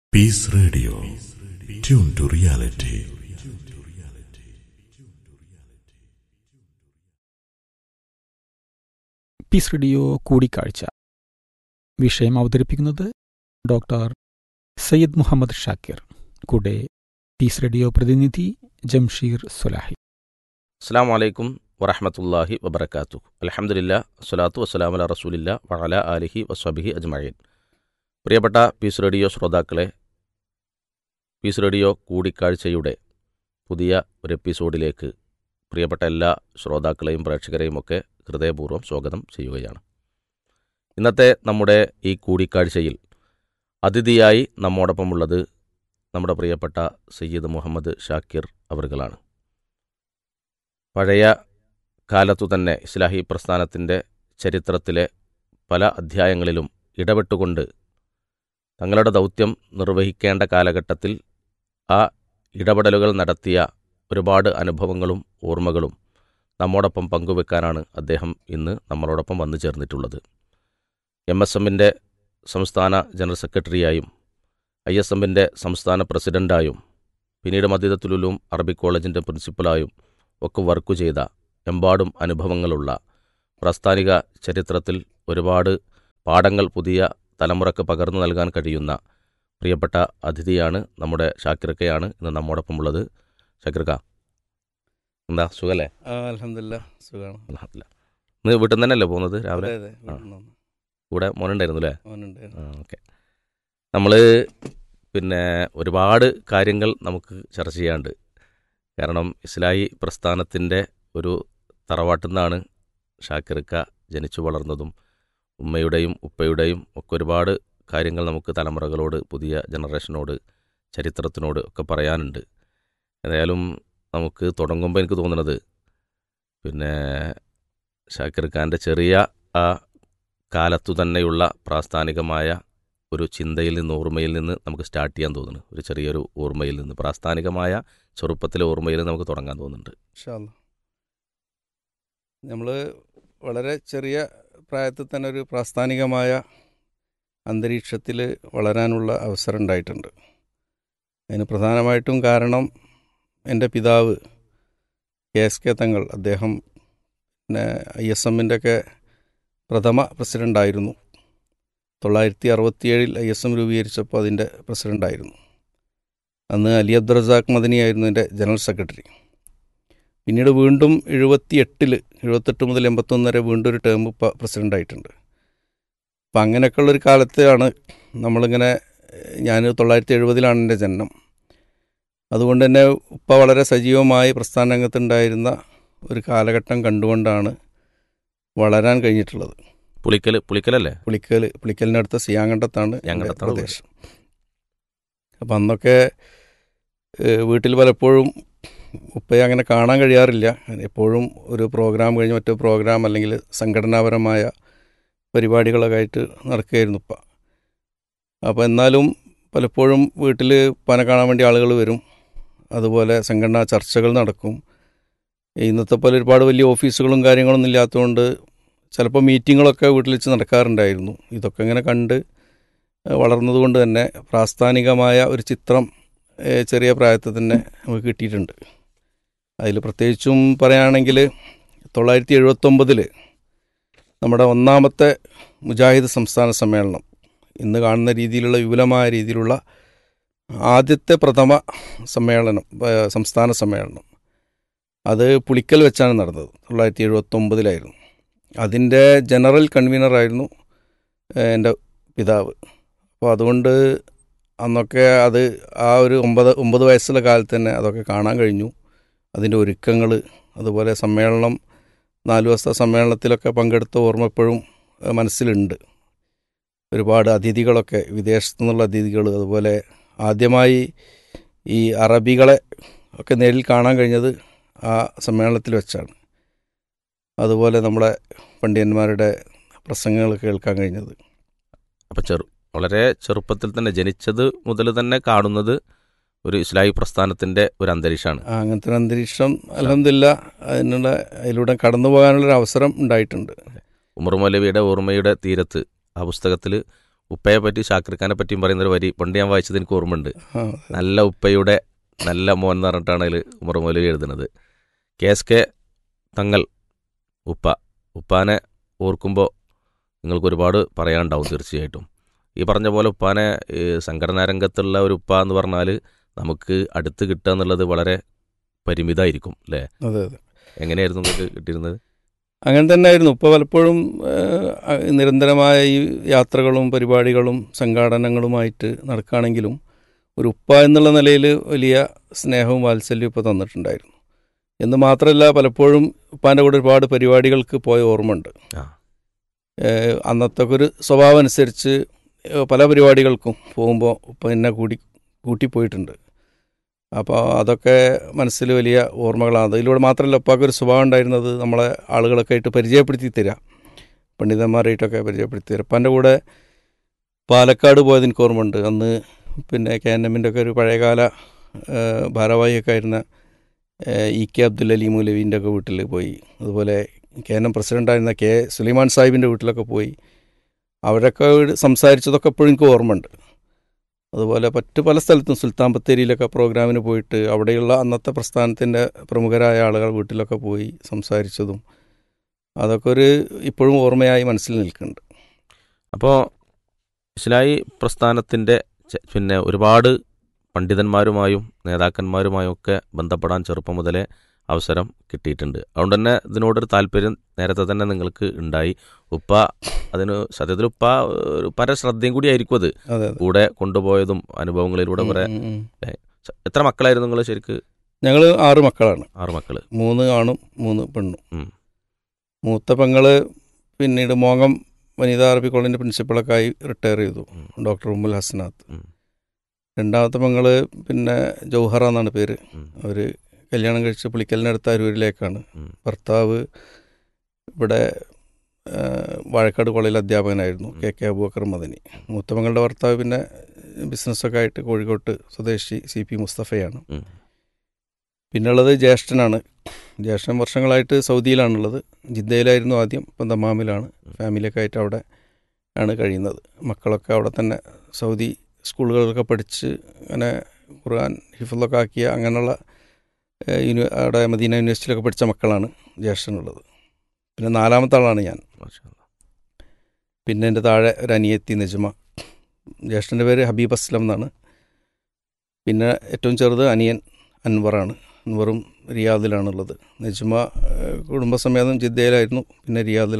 Peace Radio. Tune to reality. Peace radio കൂടിക്കാഴ്ച വിഷയം അവതരിപ്പിക്കുന്നത് ഡോക്ടർ സയ്യിദ് മുഹമ്മദ് ഷാക്കിർ കൂടെ പീസ് റേഡിയോ പ്രതിനിധി ജംഷീർ സുലാഹി അസ്സാം വലൈക്കും വറഹമത്തല്ലാഹി വബർക്കാത്തു അലഹമുല്ല വസ്സലാത്തു വസ്സലാം അല റസൂലില്ല വഅല ആലിഹി വസ്വബിഹി അജ്മഴീൻ പ്രിയപ്പെട്ട പീസ് റേഡിയോ ശ്രോതാക്കളെ പീസ് റേഡിയോ കൂടിക്കാഴ്ചയുടെ പുതിയ ഒരു എപ്പിസോഡിലേക്ക് പ്രിയപ്പെട്ട എല്ലാ ശ്രോതാക്കളെയും പ്രേക്ഷകരെയും ഒക്കെ ഹൃദയപൂർവ്വം സ്വാഗതം ചെയ്യുകയാണ് ഇന്നത്തെ നമ്മുടെ ഈ കൂടിക്കാഴ്ചയിൽ അതിഥിയായി നമ്മോടൊപ്പമുള്ളത് നമ്മുടെ പ്രിയപ്പെട്ട സയ്യിദ് മുഹമ്മദ് ഷാക്കിർ അവറുകളാണ് പഴയ കാലത്തു തന്നെ ഇസ്ലാഹി പ്രസ്ഥാനത്തിൻ്റെ ചരിത്രത്തിലെ പല അധ്യായങ്ങളിലും ഇടപെട്ടുകൊണ്ട് തങ്ങളുടെ ദൗത്യം നിർവഹിക്കേണ്ട കാലഘട്ടത്തിൽ ആ ഇടപെടലുകൾ നടത്തിയ ഒരുപാട് അനുഭവങ്ങളും ഓർമ്മകളും നമ്മോടൊപ്പം പങ്കുവെക്കാനാണ് അദ്ദേഹം ഇന്ന് നമ്മളോടൊപ്പം വന്നു ചേർന്നിട്ടുള്ളത് എം എസ് എമ്മിൻ്റെ സംസ്ഥാന ജനറൽ സെക്രട്ടറിയായും ഐ എസ് എമ്മിൻ്റെ സംസ്ഥാന പ്രസിഡൻ്റായും പിന്നീട് മദ്യതത്തുലും അറബിക് കോളേജിൻ്റെ പ്രിൻസിപ്പലായും ഒക്കെ വർക്ക് ചെയ്ത എമ്പാടും അനുഭവങ്ങളുള്ള പ്രസ്ഥാനിക ചരിത്രത്തിൽ ഒരുപാട് പാഠങ്ങൾ പുതിയ തലമുറക്ക് പകർന്നു നൽകാൻ കഴിയുന്ന പ്രിയപ്പെട്ട അതിഥിയാണ് നമ്മുടെ ഷാക്കിർക്കയാണ് ഇന്ന് നമ്മോടൊപ്പമുള്ളത് ഷാക്കിർക്ക എന്താ സുഖല്ലേ അലഹമില്ല സുഖമാണ് അൽഹംദുലില്ലാ. ഇന്ന് വീട്ടിൽ നിന്ന് തന്നെയല്ലേ പോകുന്നത് രാവിലെ അതെ അതെ ആ. വീട്ടിൽ നിന്ന് കൂടെ മോനുണ്ടായിരുന്നു അല്ലേ അവനുണ്ടായിരുന്നു. ആ ഓക്കെ നമ്മൾ പിന്നെ ഒരുപാട് കാര്യങ്ങൾ നമുക്ക് ചർച്ച ചെയ്യാണ്ട് കാരണം ഇസ്ലായി പ്രസ്ഥാനത്തിൻ്റെ ഒരു തറവാട്ടിൽ നിന്നാണ് ഷാക്കിർക്ക ജനിച്ചു വളർന്നതും ഉമ്മയുടെയും ഉപ്പയുടെയും ഒക്കെ ഒരുപാട് കാര്യങ്ങൾ നമുക്ക് തലമുറകളോട് പുതിയ ജനറേഷനോട് ചരിത്രത്തിനോട് ഒക്കെ പറയാനുണ്ട് ഏതായാലും നമുക്ക് തുടങ്ങുമ്പോൾ എനിക്ക് തോന്നുന്നത് പിന്നെ ഷാക്കിർ ഖാൻ്റെ ചെറിയ ആ കാലത്തു തന്നെയുള്ള പ്രാസ്ഥാനികമായ ഒരു ചിന്തയിൽ നിന്ന് ഓർമ്മയിൽ നിന്ന് നമുക്ക് സ്റ്റാർട്ട് ചെയ്യാൻ തോന്നുന്നു ഒരു ചെറിയൊരു ഓർമ്മയിൽ നിന്ന് പ്രാസ്ഥാനികമായ ചെറുപ്പത്തിലെ ഓർമ്മയിൽ നമുക്ക് തുടങ്ങാൻ തോന്നുന്നുണ്ട് ഇൻഷാ അല്ലാ. നമ്മൾ വളരെ ചെറിയ പ്രായത്തിൽ തന്നെ ഒരു പ്രാസ്ഥാനികമായ അന്തരീക്ഷത്തിൽ വളരാനുള്ള അവസരം ഉണ്ടായിട്ടുണ്ട് അതിന് പ്രധാനമായിട്ടും കാരണം എൻ്റെ പിതാവ് കെ എസ് കെ തങ്ങൾ അദ്ദേഹം പിന്നെ ഐ എസ് എമ്മിൻ്റെ ഒക്കെ പ്രഥമ പ്രസിഡൻ്റായിരുന്നു തൊള്ളായിരത്തി അറുപത്തിയേഴിൽ ഐ എസ് എം രൂപീകരിച്ചപ്പോൾ അതിൻ്റെ പ്രസിഡൻ്റായിരുന്നു അന്ന് അലി അബ്ദുറസാഖ് മദനിയായിരുന്നു എൻ്റെ ജനറൽ സെക്രട്ടറി പിന്നീട് വീണ്ടും എഴുപത്തി എട്ടിൽ എഴുപത്തെട്ട് മുതൽ എൺപത്തൊന്ന് വരെ വീണ്ടും ഒരു ടേം ഇപ്പോൾ പ്രസിഡൻ്റായിട്ടുണ്ട് അപ്പം അങ്ങനെയൊക്കെയുള്ളൊരു കാലത്താണ് നമ്മളിങ്ങനെ ഞാൻ തൊള്ളായിരത്തി എഴുപതിലാണ് എൻ്റെ ജനനം അതുകൊണ്ട് തന്നെ ഉപ്പ വളരെ സജീവമായി പ്രസ്ഥാന രംഗത്തുണ്ടായിരുന്ന ഒരു കാലഘട്ടം കണ്ടുകൊണ്ടാണ് വളരാൻ കഴിഞ്ഞിട്ടുള്ളത് പുളിക്കൽ പുളിക്കലല്ലേ പുളിക്കൽ പുളിക്കലിൻ്റെ അടുത്ത സിയാങ്കണ്ടത്താണ് എൻ്റെ സിയാങ്കണ്ടത്താണ് വീട്. പ്രദേശം അപ്പം അന്നൊക്കെ ഏഹ്, വീട്ടിൽ പലപ്പോഴും ഉപ്പയെ അങ്ങനെ കാണാൻ കഴിയാറില്ല എപ്പോഴും ഒരു പ്രോഗ്രാം കഴിഞ്ഞ് മറ്റൊരു പ്രോഗ്രാം അല്ലെങ്കിൽ സംഘടനാപരമായ പരിപാടികളൊക്കെ ആയിട്ട് നടക്കുകയായിരുന്നു ഉപ്പ അപ്പോൾ എന്നാലും പലപ്പോഴും വീട്ടിൽ ഉപ്പാനെ കാണാൻ വേണ്ടി ആളുകൾ വരും അതുപോലെ സംഘടനാ ചർച്ചകൾ നടക്കും ഇന്നത്തെ പോലെ ഒരുപാട് വലിയ ഓഫീസുകളും കാര്യങ്ങളൊന്നും ഇല്ലാത്തതുകൊണ്ട് ചിലപ്പോൾ മീറ്റിങ്ങുകളൊക്കെ വീട്ടിൽ വെച്ച് നടക്കാറുണ്ടായിരുന്നു ഇതൊക്കെ ഇങ്ങനെ കണ്ട് ഏഹ് വളർന്നതുകൊണ്ട് തന്നെ പ്രാസ്ഥാനികമായ ഒരു ചിത്രം ഏഹ് ചെറിയ പ്രായത്തിൽ തന്നെ നമുക്ക് കിട്ടിയിട്ടുണ്ട് അതിൽ പ്രത്യേകിച്ചും പറയുകയാണെങ്കിൽ തൊള്ളായിരത്തി എഴുപത്തൊമ്പതിൽ നമ്മുടെ ഒന്നാമത്തെ മുജാഹിദ് സംസ്ഥാന സമ്മേളനം ഇന്ന് കാണുന്ന രീതിയിലുള്ള വിപുലമായ രീതിയിലുള്ള ആദ്യത്തെ പ്രഥമ സമ്മേളനം ഏഹ് സംസ്ഥാന സമ്മേളനം അത് പുളിക്കൽ വെച്ചാണ് നടന്നത് തൊള്ളായിരത്തി എഴുപത്തൊമ്പതിലായിരുന്നു അതിൻ്റെ ജനറൽ കൺവീനറായിരുന്നു ഏഹ് എൻ്റെ പിതാവ് അപ്പോൾ അതുകൊണ്ട് അന്നൊക്കെ അത് ആ ഒരു ഒമ്പത് ഒമ്പത് വയസ്സുള്ള കാലത്ത് തന്നെ അതൊക്കെ കാണാൻ കഴിഞ്ഞു അതിൻ്റെ ഒരുക്കങ്ങൾ അതുപോലെ സമ്മേളനം നാല് ദിവസത്തെ സമ്മേളനത്തിലൊക്കെ പങ്കെടുത്ത ഓർമ്മ എപ്പോഴും ഏഹ് മനസ്സിലുണ്ട് ഒരുപാട് അതിഥികളൊക്കെ വിദേശത്തു നിന്നുള്ള അതിഥികൾ അതുപോലെ ആദ്യമായി ഈ അറബികളെ ഒക്കെ നേരിൽ കാണാൻ കഴിഞ്ഞത് ആ സമ്മേളനത്തിൽ വെച്ചാണ് അതുപോലെ നമ്മുടെ പണ്ഡിതന്മാരുടെ പ്രസംഗങ്ങൾ കേൾക്കാൻ കഴിഞ്ഞത് അപ്പം ചെറു വളരെ ചെറുപ്പത്തിൽ തന്നെ ജനിച്ചത് മുതൽ തന്നെ കാണുന്നത് ഒരു ഇസ്ലാഹി പ്രസ്ഥാനത്തിൻ്റെ ഒരു അന്തരീക്ഷമാണ് ആ, അങ്ങനത്തെ ഒരു അന്തരീക്ഷം അലഹമില്ല അതിനുള്ള അതിലൂടെ കടന്നു പോകാനുള്ളൊരു അവസരം ഉണ്ടായിട്ടുണ്ട് ഉമർ മൗലവിയുടെ ഓർമ്മയുടെ തീരത്ത് ആ പുസ്തകത്തിൽ ഉപ്പയെ പറ്റി ഷാക്കിർ ഖാനെ പറ്റിയും പറയുന്നൊരു വരി പണ്ട് ഞാൻ വായിച്ചത് എനിക്ക് ഓർമ്മയുണ്ട് ആ, നല്ല ഉപ്പയുടെ നല്ല മോൻ എന്ന് പറഞ്ഞിട്ടാണ് അതിൽ ഉമർ മൗലവി എഴുതുന്നത് കെ എസ് കെ തങ്ങൾ ഉപ്പ ഉപ്പാനെ ഓർക്കുമ്പോൾ നിങ്ങൾക്ക് ഒരുപാട് പറയാനുണ്ടാവും തീർച്ചയായിട്ടും ഈ പറഞ്ഞ പോലെ ഉപ്പാനെ ഈ സംഘടനാ രംഗത്തുള്ള ഒരു ഉപ്പ എന്ന് പറഞ്ഞാൽ നമുക്ക് അടുത്ത് കിട്ടുക എന്നുള്ളത് വളരെ പരിമിതമായിരിക്കും അല്ലേ അതെ അതെ എങ്ങനെയായിരുന്നു നിങ്ങൾക്ക് കിട്ടിയിരുന്നത് അങ്ങനെ തന്നെയായിരുന്നു ഇപ്പോൾ പലപ്പോഴും ഏഹ്, നിരന്തരമായ ഈ യാത്രകളും പരിപാടികളും സംഘാടനങ്ങളുമായിട്ട് നടക്കുകയാണെങ്കിലും ഒരു ഉപ്പ എന്നുള്ള നിലയിൽ വലിയ സ്നേഹവും വാത്സല്യവും ഇപ്പോൾ തന്നിട്ടുണ്ടായിരുന്നു എന്ന് മാത്രമല്ല പലപ്പോഴും ഉപ്പാൻ്റെ കൂടെ ഒരുപാട് പരിപാടികൾക്ക് പോയ ഓർമ്മയുണ്ട് ആ. ഏഹ്, അന്നത്തെ ഒരു സ്വഭാവം അനുസരിച്ച് ഏഹ്, പല പരിപാടികൾക്കും പോകുമ്പോൾ ഉപ്പ എന്നെ കൂടി കൂട്ടിപ്പോയിട്ടുണ്ട് അപ്പോൾ അതൊക്കെ മനസ്സിൽ വലിയ ഓർമ്മകളാണ് അതിലൂടെ മാത്രമല്ല ഉപ്പാക്ക് ഒരു സ്വഭാവം ഉണ്ടായിരുന്നത് നമ്മളെ ആളുകളൊക്കെ ആയിട്ട് പരിചയപ്പെടുത്തി തരാം പണ്ഡിതന്മാരായിട്ടൊക്കെ പരിചയപ്പെടുത്തി തരാം അപ്പം എൻ്റെ കൂടെ പാലക്കാട് പോയത് എനിക്ക് ഓർമ്മയുണ്ട് അന്ന് പിന്നെ കെ എൻ എമ്മിൻ്റെ ഒക്കെ ഒരു പഴയകാല ഏഹ്, ഭാരവാഹിയൊക്കെ ആയിരുന്ന ഏഹ്, ഇ കെ അബ്ദുൽ അലി മൗലവീൻ്റെ ഒക്കെ വീട്ടിൽ പോയി അതുപോലെ കെ എൻ എം പ്രസിഡൻ്റായിരുന്ന കെ സുലൈമാൻ സാഹിബിൻ്റെ വീട്ടിലൊക്കെ പോയി അവരൊക്കെ സംസാരിച്ചതൊക്കെ എപ്പോഴും എനിക്ക് ഓർമ്മയുണ്ട് അതുപോലെ മറ്റു പല സ്ഥലത്തും സുൽത്താൻ ബത്തേരിയിലൊക്കെ പ്രോഗ്രാമിന് പോയിട്ട് അവിടെയുള്ള അന്നത്തെ പ്രസ്ഥാനത്തിൻ്റെ പ്രമുഖരായ ആളുകൾ വീട്ടിലൊക്കെ പോയി സംസാരിച്ചതും അതൊക്കെ ഒരു ഇപ്പോഴും ഓർമ്മയായി മനസ്സിൽ നിൽക്കുന്നുണ്ട് അപ്പോൾ ഇസ്ലായി പ്രസ്ഥാനത്തിൻ്റെ ചെ- പിന്നെ ഒരുപാട് പണ്ഡിതന്മാരുമായും നേതാക്കന്മാരുമായും ഒക്കെ ബന്ധപ്പെടാൻ ചെറുപ്പം മുതലേ അവസരം കിട്ടിയിട്ടുണ്ട് അതുകൊണ്ട് തന്നെ ഇതിനോടൊരു താല്പര്യം നേരത്തെ തന്നെ നിങ്ങൾക്ക് ഉണ്ടായി ഉപ്പ അതിന് സത്യത്തിൽ ഉപ്പ ഒരു പരശ്രദ്ധയും കൂടി ആയിരിക്കും അത് അതെ അതെ കൂടെ കൊണ്ടുപോയതും അനുഭവങ്ങളിലൂടെ കുറെ ഉം, ഉം, ഉം. എത്ര മക്കളായിരുന്നു നിങ്ങൾ ശരിക്ക് ഞങ്ങൾ ആറ് മക്കളാണ് ആറ് മക്കള് മൂന്ന് ആണും മൂന്ന് പെണ്ണും ഉം. മൂത്ത പെങ്ങള് പിന്നീട് മോങ്ങം വനിതാ അറബി കോളേജിൻ്റെ പ്രിൻസിപ്പളൊക്കെ ആയി റിട്ടയർ ചെയ്തു ഉം. ഡോക്ടർ ഉമ്മുൽ ഹസനാത്ത് ഉം. രണ്ടാമത്തെ പെങ്ങള് പിന്നെ ജൗഹറ എന്നാണ് പേര് ഉം. അവർ കല്യാണം കഴിച്ച് പുളിക്കലിനടുത്ത അരൂരിലേക്കാണ് ഉം. ഭർത്താവ് ഇവിടെ ആ, വാഴക്കാട് കോളേജിൽ അധ്യാപകനായിരുന്നു കെ കെ അബൂബക്കർ മദനി മൂത്ത മകളുടെ ഭർത്താവ് പിന്നെ ബിസിനസ്സൊക്കെ ആയിട്ട് കോഴിക്കോട്ട് സ്വദേശി സി പി മുസ്തഫയാണ് ഉം. പിന്നുള്ളത് ജ്യേഷ്ഠനാണ് ജ്യേഷ്ഠൻ വർഷങ്ങളായിട്ട് സൗദിയിലാണുള്ളത് ജിദ്ദയിലായിരുന്നു ആദ്യം ഇപ്പം ദമാമിലാണ് ഫാമിലിയൊക്കെ ആയിട്ട് അവിടെ ആണ് കഴിയുന്നത് മക്കളൊക്കെ അവിടെ തന്നെ സൗദി സ്കൂളുകളിലൊക്കെ പഠിച്ച് അങ്ങനെ ഖുർആൻ ഹിഫുള്ളൊക്കെ ആക്കിയ അങ്ങനെയുള്ള ഏഹ്, യൂണി അവിടെ മദീന യൂണിവേഴ്സിറ്റിയിലൊക്കെ പഠിച്ച മക്കളാണ് ജ്യേഷ്ഠനുള്ളത് പിന്നെ നാലാമത്തെ ആളാണ് ഞാൻ മാഷാ അല്ലാ. പിന്നെ എൻ്റെ താഴെ ഒരു അനിയത്തി നെജ്മ ജ്യേഷ്ഠൻ്റെ പേര് ഹബീബ് അസ്ലം എന്നാണ് പിന്നെ ഏറ്റവും ചെറുത് അനിയൻ അൻവറാണ് അൻവറും റിയാദിലാണുള്ളത് നെജ്മ ഏഹ്, കുടുംബസമേതം ജിദ്ദയിലായിരുന്നു പിന്നെ റിയാദിലാണ്